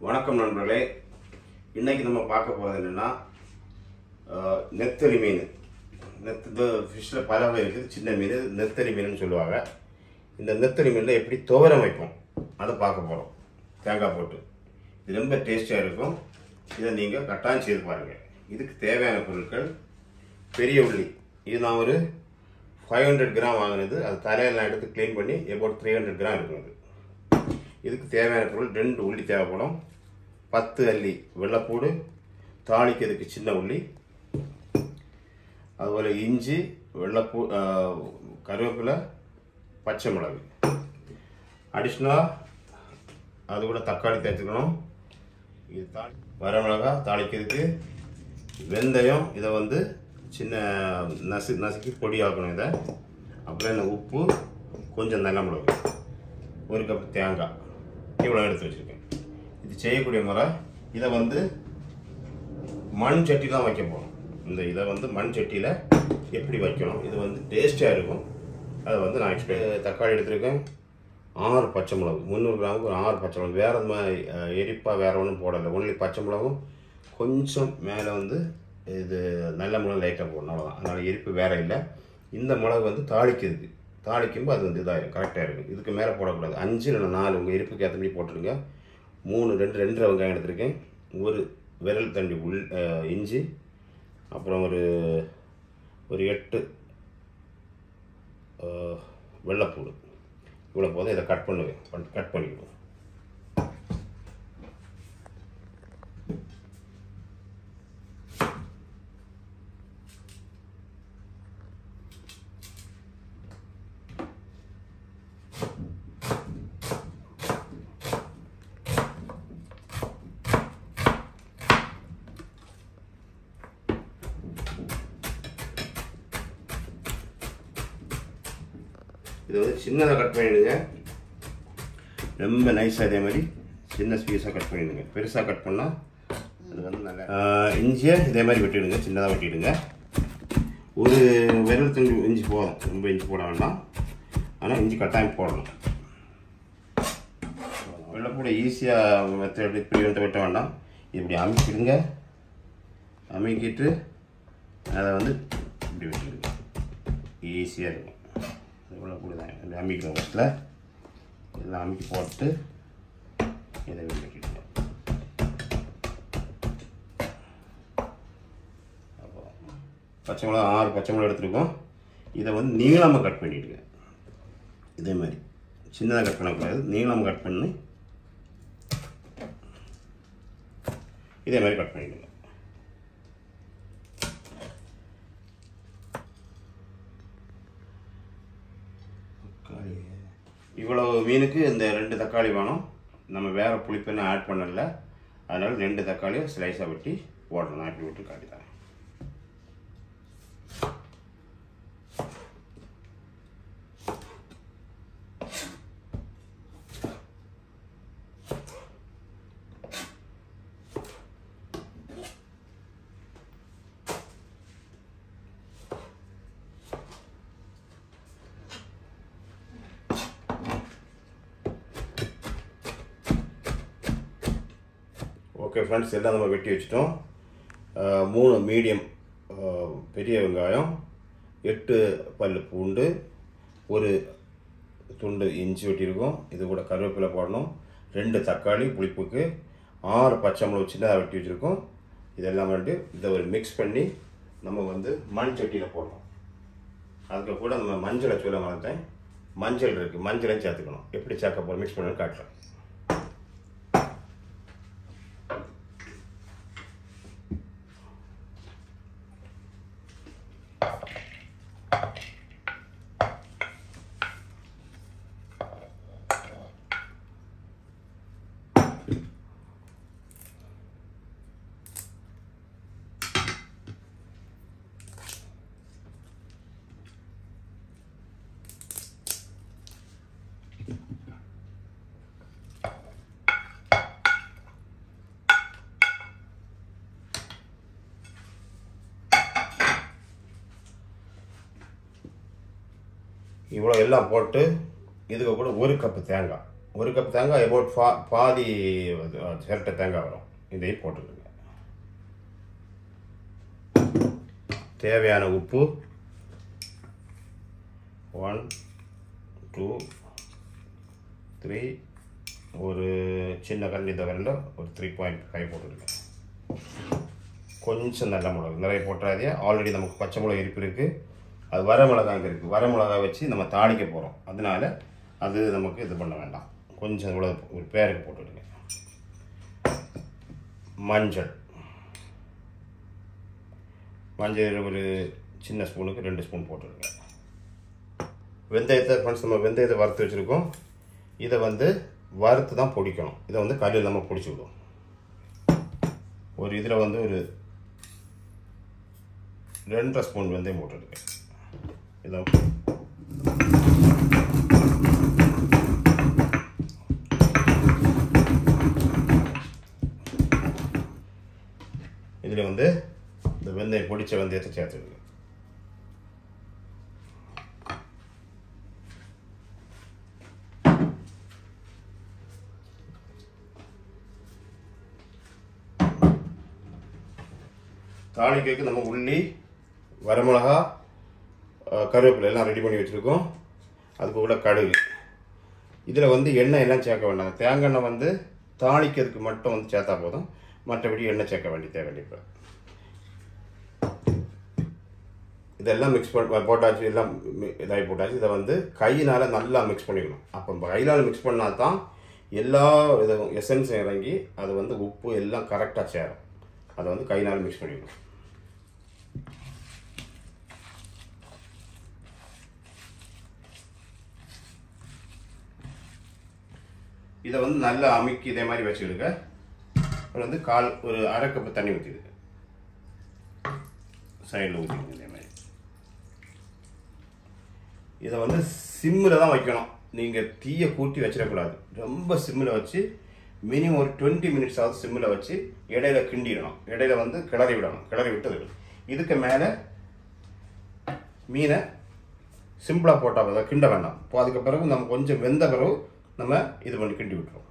வணக்கம் நண்பர்களே இன்னைக்கு நம்ம பார்க்க போகிறது என்னென்னா நெத்தரி மீன் நெத்து ஃபிஷ்ஷில் பல வகை இருக்குது சின்ன மீன் நெத்தரி மீனுன்னு சொல்லுவாங்க இந்த நெத்தரி மீனில் எப்படி துவரம் வைப்போம் அதை பார்க்க போகிறோம் தேங்காய் போட்டு இது ரொம்ப டேஸ்டியாக இருக்கும் இதை நீங்கள் கட்டாயம் செய்து பாருங்கள் இதுக்கு தேவையான பொருட்கள் பெரிய உள்ளி இது நான் ஒரு ஃபைவ் ஹண்ட்ரட் கிராம் வாங்கினது அது தலையெல்லாம் எடுத்து க்ளீன் பண்ணி எபோட் த்ரீ ஹண்ட்ரட் கிராம் இருக்கும் அது இதுக்கு தேவையான பொருள் ரெண்டு உள்ளி தேவைப்படும் பத்து அள்ளி வெள்ளைப்பூடு தாளிக்கிறதுக்கு சின்ன உள்ளி அதுபோல் இஞ்சி வெள்ளைப்பூ ஆஹ், கருவேப்பிலை பச்சை மிளகு அடிஷ்னலாக அது கூட தக்காளி தேய்ச்சிக்கணும் இது தாளி வரமிளகா தாளிக்கிறதுக்கு வெந்தயம் இதை வந்து சின்ன நசு நசுக்கி பொடி ஆக்கணும் இதை அப்புறம் இந்த உப்பு கொஞ்சம் நல்ல மிளகு ஒரு கப் தேங்காய் இவ்வளோ எடுத்து வச்சுருக்கேன் இது செய்யக்கூடிய முறை இதை வந்து மண் சட்டி தான் வைக்க போகிறோம் இந்த இதை வந்து மண் சட்டியில் எப்படி வைக்கணும் இது வந்து டேஸ்டியாக இருக்கும் அதை வந்து நான் எக்ஸ்பிளைன் தக்காளி எடுத்திருக்கேன் ஆறு பச்சை மிளகு முந்நூறு கிராமுக்கு ஒரு ஆறு பச்சை மிளகு வேறு மாதிரி அஹ், எரிப்பா வேறு ஒன்றும் போடலை ஒன்லி பச்சை மிளகும் கொஞ்சம் மேலே வந்து இது நல்ல மிளகு லைட்டாக போடணும் அவ்வளோதான் அதனால் எரிப்பு வேறு இல்லை இந்த மிளகு வந்து தாளிக்கிறதுக்கு தாளிக்கும்போது அது வந்து இதாகிடும் கரெக்டாக இருக்கும் இதுக்கு மேலே போடக்கூடாது அஞ்சு இல்லை நாலு உங்கள் எரிப்புக்கு ஏற்ற மாதிரி போட்டுடுங்க மூணு ரெண்டு ரெண்டரை வெங்காயம் எடுத்திருக்கேன் ஒரு விரல் தண்டி உள் அஹ், இஞ்சி அப்புறம் ஒரு ஒரு எட்டு அஹ், வெள்ளைப்பூடு இவ்வளோ போதும் இதை கட் பண்ணுவேன் கட் பண்ணிவிடுவோம் இதை வந்து சின்னதாக கட் பண்ணிடுங்க ரொம்ப நைஸாக இதே மாதிரி சின்ன பீஸாக கட் பண்ணிடுங்க பெருசாக கட் பண்ணால் அது வந்து நல்லா ஆஹ், இஞ்சியை இதே மாதிரி வெட்டிடுங்க சின்னதாக வெட்டிடுங்க ஒரு விரல் துண்டு இஞ்சி போதும் ரொம்ப இஞ்சி போட வேண்டாம் ஆனால் இஞ்சி கட்டாயம் போடணும் வெள்ளைப்பூட ஈஸியாக மெத்தட் இப்படி வந்து வெட்ட வேண்டாம் இப்படி அமுக்கிடுங்க அமுக்கிட்டு அதை வந்து இப்படி வெட்டிடுங்க ஈஸியாக இருக்கும் இவ்வளோ கூட தான் இப்படி அமிக்கிற ஃபஸ்ட்டில் இதெல்லாம் அமுக்கி போட்டு இதை வெட்டிடுங்க அப்போ பச்சை மிளகா ஆறு பச்சை மிளகா எடுத்துருக்கோம் இதை வந்து நீளமாக கட் பண்ணிவிடுங்க இதே மாதிரி சின்னதாக கட் பண்ணக்கூடாது நீளமாக கட் பண்ணி இதே மாதிரி கட் பண்ணிவிடுங்க தக்காளி இவ்வளவு மீனுக்கு இந்த ரெண்டு தக்காளி வேணும் நம்ம வேறு புளிப்பெண்ணை ஆட் பண்ணல அதனால் ரெண்டு தக்காளியை ஸ்லைஸாக வெட்டி போடணும் நான் இப்படி விட்டு காட்டி தரேன் ஓகே ஃப்ரெண்ட்ஸ் எல்லாம் நம்ம வெட்டி வச்சிட்டோம் அஹ், மூணு மீடியம் பெரிய வெங்காயம் எட்டு பல் பூண்டு ஒரு துண்டு இஞ்சி வெட்டியிருக்கோம் இது கூட கருவேப்பிலை போடணும் ரெண்டு தக்காளி புளிப்புக்கு ஆறு பச்சை மிளகு சின்னதாக வெட்டி வச்சுருக்கோம் இதெல்லாம் வந்து இதை ஒரு மிக்ஸ் பண்ணி நம்ம வந்து மண் சட்டியில் போடணும் அதுக்கு கூட நம்ம மஞ்சளை சொல்ல மறந்தேன் மஞ்சள் இருக்குது மஞ்சளையும் சேர்த்துக்கணும் எப்படி சேர்க்க போகிறோம் மிக்ஸ் பண்ணி காட்டுறேன் இவ்வளோ எல்லாம் போட்டு இதுக்கு கூட ஒரு கப்பு தேங்காய் ஒரு கப் தேங்காய் அபவுட் பா பாதி சிரட்டை தேங்காய் வரும் இதையும் போட்டுக்கோங்க தேவையான உப்பு ஒன் டூ த்ரீ ஒரு சின்ன கரண்டி தவிர ஒரு த்ரீ பாயிண்ட் ஃபைவ் போட்டுருங்க கொஞ்சம் நல்ல மிளகு நிறைய போட்டுறாதே ஆல்ரெடி நமக்கு பச்சை மிளகு இருப்பு இருக்குது அது வர மிளகா அங்கே இருக்குது வர மிளகா வச்சு நம்ம தாளிக்க போகிறோம் அதனால அது நமக்கு இது பண்ண வேண்டாம் கொஞ்சம் இவ்வளோ ஒரு பேருக்கு போட்டுடுங்க மஞ்சள் மஞ்சள் ஒரு சின்ன ஸ்பூனுக்கு ரெண்டு ஸ்பூன் போட்டுருங்க வெந்தயத்தை ஃப்ரெண்ட்ஸ் நம்ம வெந்தயத்தை வறுத்து வச்சுருக்கோம் இதை வந்து வறுத்து தான் பொடிக்கணும் இதை வந்து கல்லில் நம்ம பொடிச்சு விடுவோம் ஒரு இதில் வந்து ஒரு ரெண்டரை ஸ்பூன் வெந்தயம் போட்டுருக்கேன் இதை இதில் வந்து இந்த வெந்தயம் பொடிச்ச வெந்தயத்தை சேர்த்துருங்க தாளிக்கைக்கு நம்ம உள்ளி வரமிளகா அஹ், கருவேப்பிலை எல்லாம் ரெடி பண்ணி வச்சுருக்கோம் அதுக்கு கூட கடுகு இதில் வந்து எண்ணெய் எல்லாம் சேர்க்க வேண்டாம் தேங்காய் எண்ணெய் வந்து தாளிக்கிறதுக்கு மட்டும் வந்து சேர்த்தா போதும் மற்றபடி எண்ணெய் சேர்க்க வேண்டிய தேவையில்லை இப்போ இதெல்லாம் மிக்ஸ் பண்ண போட்டாச்சு எல்லாம் மி- இதாகி போட்டாச்சு இதை வந்து கையினால் நல்லா மிக்ஸ் பண்ணிக்கணும் அப்போ கையினால் மிக்ஸ் பண்ணால் தான் எல்லா இதுவும் எசன்ஸ் இறங்கி அது வந்து உப்பு எல்லாம் கரெக்டாக சேரும் அதை வந்து கையினால் மிக்ஸ் பண்ணிக்கணும் இதை வந்து நல்லா அமுக்கி இதே மாதிரி வச்சுக்கிடுங்க அப்புறம் வந்து கால் ஒரு அரை கப்பு தண்ணி ஊற்றிடுங்க சைடில் ஊற்றிடுங்க இதே மாதிரி இதை வந்து சிம்மில் தான் வைக்கணும் நீங்கள் தீயை கூட்டி வச்சிடக்கூடாது ரொம்ப சிம்மில் வச்சு மினிமம் ஒரு டுவெண்ட்டி மினிட்ஸ் ஆகுது சிம்மில் வச்சு இடையில கிண்டிடணும் இடையில வந்து கிளறி விடணும் கிளறி விட்டது இதுக்கு மேலே மீனை சிம்பிளாக போட்டால் போதும் கிண்ட வேண்டாம் இப்போ அதுக்கு பிறகு நம்ம கொஞ்சம் வெந்த பிறகு நம்ம இது பண்ணி கிண்டி விட்டுருவோம்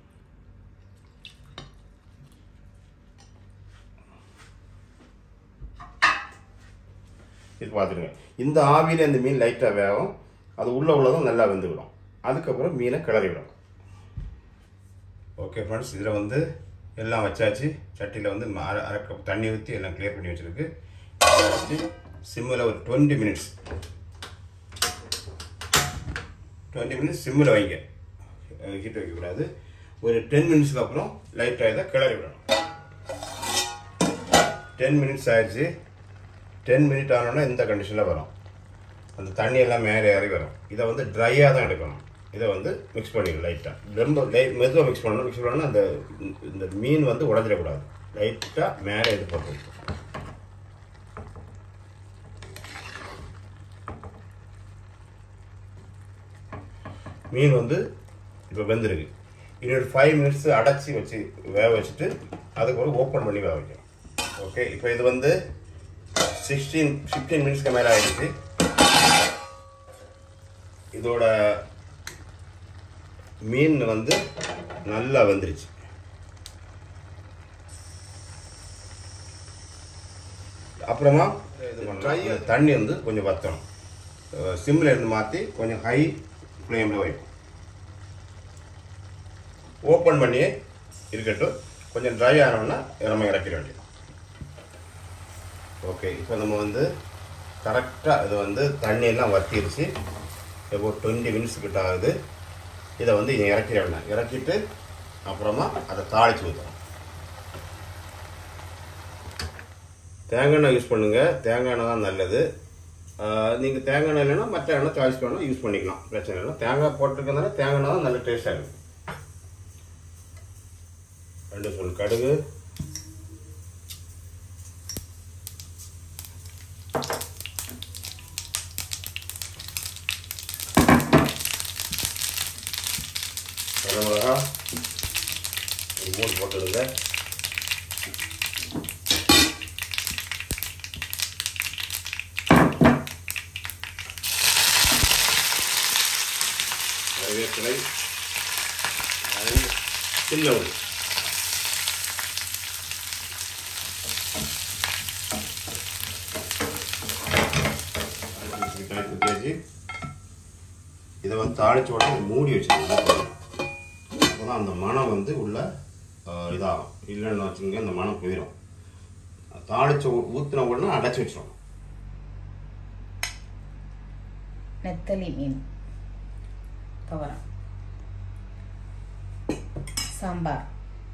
இது பார்த்துருங்க இந்த ஆவியில் இந்த மீன் லைட்டாக வேகும் அது உள்ள உள்ளதும் நல்லா வெந்துவிடும் அதுக்கப்புறம் மீனை கிளறி விடணும் ஓகே ஃப்ரெண்ட்ஸ் இதில் வந்து எல்லாம் வச்சாச்சு சட்டியில் வந்து ம- அரை அரை கப் தண்ணி ஊற்றி எல்லாம் க்ளியர் பண்ணி வச்சுருக்கு வச்சு சிம்மில் ஒரு டுவெண்ட்டி மினிட்ஸ் டுவெண்ட்டி மினிட்ஸ் சிம்மில் வைங்க ஹீட் வைக்கக்கூடாது ஒரு டென் மினிட்ஸ்க்கு அப்புறம் லைட்டாக இதை கிளறி விடணும் டென் மினிட்ஸ் ஆயிடுச்சு டென் மினிட் ஆனோன்னா இந்த கண்டிஷனில் வரும் அந்த தண்ணி எல்லாம் மேலே ஏறி வரும் இதை வந்து ட்ரையாக தான் எடுக்கணும் இதை வந்து மிக்ஸ் பண்ணிடணும் லைட்டாக ரொம்ப லைட் மெதுவாக மிக்ஸ் பண்ணணும் மிக்ஸ் பண்ணணும்னா அந்த இந்த மீன் வந்து உடஞ்சிடக்கூடாது லைட்டாக மேலே இது போட்டு மீன் வந்து இப்போ வெந்திருக்கு இன்னொரு ஃபைவ் மினிட்ஸ் அடைச்சி வச்சு வேக வச்சுட்டு அதுக்கப்புறம் ஓப்பன் பண்ணி வேக வைக்கணும் ஓகே இப்போ இது வந்து சிக்ஸ்டீன் ஃபிஃப்டீன் மினிட்ஸ்க்கு மேலே ஆயிடுச்சு இதோட மீன் வந்து நல்லா வெந்துருச்சு அப்புறமா இது பண்ணலாம். இந்த தண்ணி வந்து கொஞ்சம் வத்தணும் சிம்மில் இருந்து மாற்றி கொஞ்சம் ஹை ஃப்ளேமில் வைப்போம் ஓப்பன் பண்ணி இருக்கட்டும் கொஞ்சம் ட்ரை ஆனோன்னா நம்ம இறக்கிட வேண்டியது ஓகே இப்போ நம்ம வந்து கரெக்டாக இது வந்து தண்ணியெல்லாம் வத்திருச்சு இப்போ டுவெண்ட்டி மினிட்ஸ் கிட்ட ஆகுது இதை வந்து இதை இறக்கிட வேண்டாம் இறக்கிட்டு அப்புறமா அதை தாளித்து ஊற்றணும் தேங்காய் எண்ணெய் யூஸ் பண்ணுங்கள் தேங்காய் எண்ணெய் தான் நல்லது நீங்கள் தேங்காய் எண்ணெய் இல்லைன்னா மற்ற எண்ணெய் சாய்ஸ் பண்ணால் யூஸ் பண்ணிக்கலாம் பிரச்சனை இல்லை தேங்காய் போட்டிருக்கனால தேங்காய் எண்ணெய் தான் நல்ல டேஸ்ட்டாக இருக்கும் ரெண்டு ஸ்பூன் கடுகு வரமிளகா ஒரு மூணு போட்டுடுங்க கருவேப்பிலை சில்ல விடு கலக்கி ஊற்றியாச்சு இதை வந்து தாளிச்ச உடனே மூடி வச்சுக்கணும் அப்போதான் அந்த மனம் வந்து உள்ள ஆஹ், இதாகும் இல்லைன்னு வச்சுக்கோங்க அந்த மனம் போயிடும் தாளிச்ச ஊ- ஊத்துன உடனே அடைச்சி வச்சிடும் நெத்தலி மீன் துவரம் சாம்பார்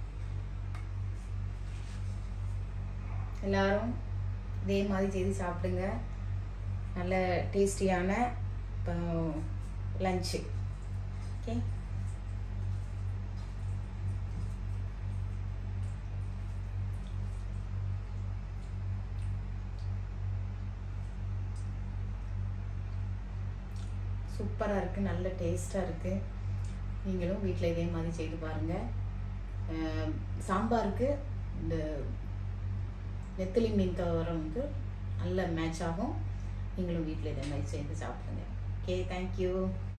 எல்லாரும் இதே மாதிரி செய்து சாப்பிடுங்க நல்ல டேஸ்டியான லஞ்சு ஓகே சூப்பராக இருக்குது நல்ல டேஸ்ட்டாக இருக்குது நீங்களும் வீட்டில் இதே மாதிரி செய்து பாருங்கள் அஹ் சாம்பாருக்கு இந்த நெத்திலி மீன் துவரம் வந்து நல்ல மேட்ச் ஆகும் நீங்களும் வீட்டில் இதே மாதிரி செய்து சாப்பிடுங்க ஓகே தேங்க்யூ